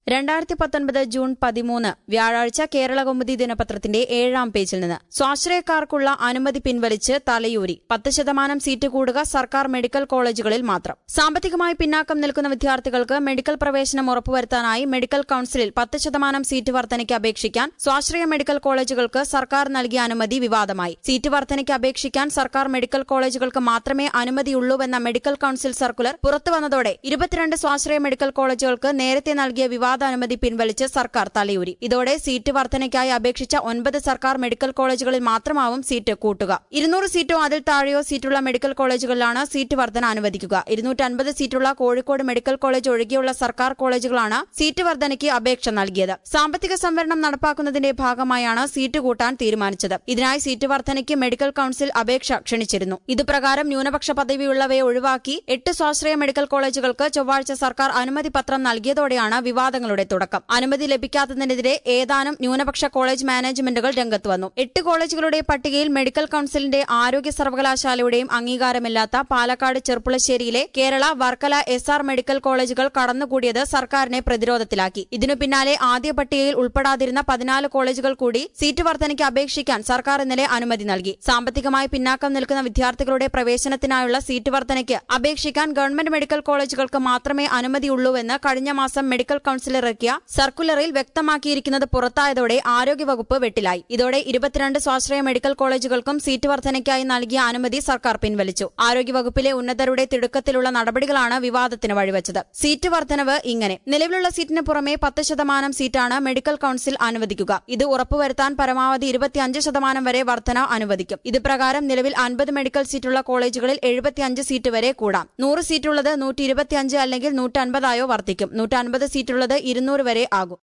രണ്ടായിരത്തി പത്തൊൻപത് ജൂൺ പതിമൂന്ന് വ്യാഴാഴ്ച കേരള കൗമുദി ദിനപത്രത്തിന്റെ ഏഴാം പേജിൽ നിന്ന് സ്വാശ്രയക്കാർക്കുള്ള അനുമതി പിൻവലിച്ച് തലയൂരി പത്ത് ശതമാനം സീറ്റ് കൂടുക സർക്കാർ മെഡിക്കൽ കോളേജുകളിൽ മാത്രം സാമ്പത്തികമായി പിന്നാക്കം നിൽക്കുന്ന വിദ്യാർത്ഥികൾക്ക് മെഡിക്കൽ പ്രവേശനം ഉറപ്പുവരുത്താനായി മെഡിക്കൽ കൌൺസിലിൽ പത്ത് ശതമാനം സീറ്റ് വർധനയ്ക്ക് അപേക്ഷിക്കാൻ സ്വാശ്രയ മെഡിക്കൽ കോളേജുകൾക്ക് സർക്കാർ നൽകിയ അനുമതി വിവാദമായി സീറ്റ് വർധനയ്ക്ക് അപേക്ഷിക്കാൻ സർക്കാർ മെഡിക്കൽ കോളേജുകൾക്ക് മാത്രമേ അനുമതിയുള്ളൂവെന്ന മെഡിക്കൽ കൌൺസിൽ സർക്കുലർ പുറത്തുവന്നതോടെ ഇരുപത്തിരണ്ട് സ്വാശ്രയ മെഡിക്കൽ കോളേജുകൾക്ക് നേരത്തെ നൽകിയ വിവാദാനുമതി പിൻവലിച്ച് സർക്കാർ തലയൂരി ഇതോടെ സീറ്റ് വർധനയ്ക്കായി അപേക്ഷിച്ച ഒൻപത് സർക്കാർ മെഡിക്കൽ കോളേജുകളിൽ മാത്രമാവും സീറ്റ് കൂട്ടുക ഇരുന്നൂറ് സീറ്റോ അതിൽ താഴെയോ സീറ്റുള്ള മെഡിക്കൽ കോളേജുകളിലാണ് സീറ്റ് വർധന അനുവദിക്കുക ഇരുന്നൂറ്റൻപത് സീറ്റുള്ള കോഴിക്കോട് മെഡിക്കൽ കോളേജ് ഒഴികെയുള്ള സർക്കാർ കോളേജുകളാണ് സീറ്റ് വർധനയ്ക്ക് അപേക്ഷ നൽകിയത് സാമ്പത്തിക സംവരണം നടപ്പാക്കുന്നതിന്റെ ഭാഗമായാണ് സീറ്റ് കൂട്ടാൻ തീരുമാനിച്ചത് ഇതിനായി സീറ്റ് വർധനയ്ക്ക് മെഡിക്കൽ കൌൺസിൽ അപേക്ഷ ക്ഷണിച്ചിരുന്നു ഇതുപ്രകാരം ന്യൂനപക്ഷ പദവിയുള്ളവയെ ഒഴിവാക്കി എട്ട് സ്വാശ്രയ മെഡിക്കൽ കോളേജുകൾക്ക് ചൊവ്വാഴ്ച സർക്കാർ അനുമതി പത്രം നൽകിയതോടെയാണ് വിവാദങ്ങളുടെ തുടക്കം അനുമതി ലഭിക്കാത്തതിനെതിരെ ഏതാനും ന്യൂനപക്ഷ കോളേജ് മാനേജ്മെന്റുകൾ രംഗത്ത് വന്നു എട്ട് കോളേജുകളുടെ പട്ടികയിൽ മെഡിക്കൽ കൌൺസിലിന്റെ ആരോഗ്യ സർവകലാശാലയുടെയും അംഗീകാരമില്ലാത്ത പാലക്കാട് ചെർപ്പുളശ്ശേരിയിലെ Kerala Varkala S R medical കോളേജുകൾ കടന്നുകൂടിയത് സർക്കാരിനെ പ്രതിരോധത്തിലാക്കി ഇതിനു പിന്നാലെ ആദ്യ പട്ടികയിൽ ഉൾപ്പെടാതിരുന്ന പതിനാല് കോളേജുകൾ കൂടി സീറ്റ് വർധനയ്ക്ക് അപേക്ഷിക്കാൻ സർക്കാർ ഇന്നലെ അനുമതി നൽകി സാമ്പത്തികമായി പിന്നാക്കം നിൽക്കുന്ന വിദ്യാർത്ഥികളുടെ പ്രവേശനത്തിനായുള്ള സീറ്റ് വർധനയ്ക്ക് അപേക്ഷിക്കാൻ ഗവൺമെന്റ് മെഡിക്കൽ കോളേജുകൾക്ക് മാത്രമേ അനുമതിയുള്ളൂവെന്ന് കഴിഞ്ഞ മാസം മെഡിക്കൽ കൌൺസിൽ ഇറക്കിയ സർക്കുലറിൽ വ്യക്തമാക്കിയിരിക്കുന്നത് പുറത്തായതോടെ ആരോഗ്യവകുപ്പ് വെട്ടിലായി ഇതോടെ ഇരുപത്തിരണ്ട് സ്വാശ്രയ മെഡിക്കൽ കോളേജുകൾക്കും സീറ്റ് വർധനയ്ക്കായി നൽകിയ അനുമതി സർക്കാർ പിൻവലിച്ചു ആരോഗ്യവകുപ്പിലെ ഉന്നതരുടെ തിടുക്കത്തിലുള്ള നടപടികളാണ് വിവാദത്തിന് വഴിവെച്ചത് സീറ്റ് വർധനവ് ഇങ്ങനെ നിലവിലുള്ള സീറ്റിന് പുറമെ പത്ത് ശതമാനം സീറ്റാണ് മെഡിക്കൽ കൌൺസിൽ അനുവദിക്കുക ഇത് ഉറപ്പുവരുത്താൻ പരമാവധി ഇരുപത്തിയഞ്ച് ശതമാനം വരെ വർധന അനുവദിക്കും ഇത് പ്രകാരം നിലവിൽ അൻപത് മെഡിക്കൽ സീറ്റുള്ള കോളേജുകളിൽ എഴുപത്തിയഞ്ച് സീറ്റ് വരെ കൂടാം നൂറ് സീറ്റുള്ളത് നൂറ്റി ഇരുപത്തിയഞ്ച് അല്ലെങ്കിൽ നൂറ്റൻപതായോ വർദ്ധിക്കും നൂറ്റൻപത് സീറ്റുള്ളത് ഇരുന്നൂറ് വരെ ആകും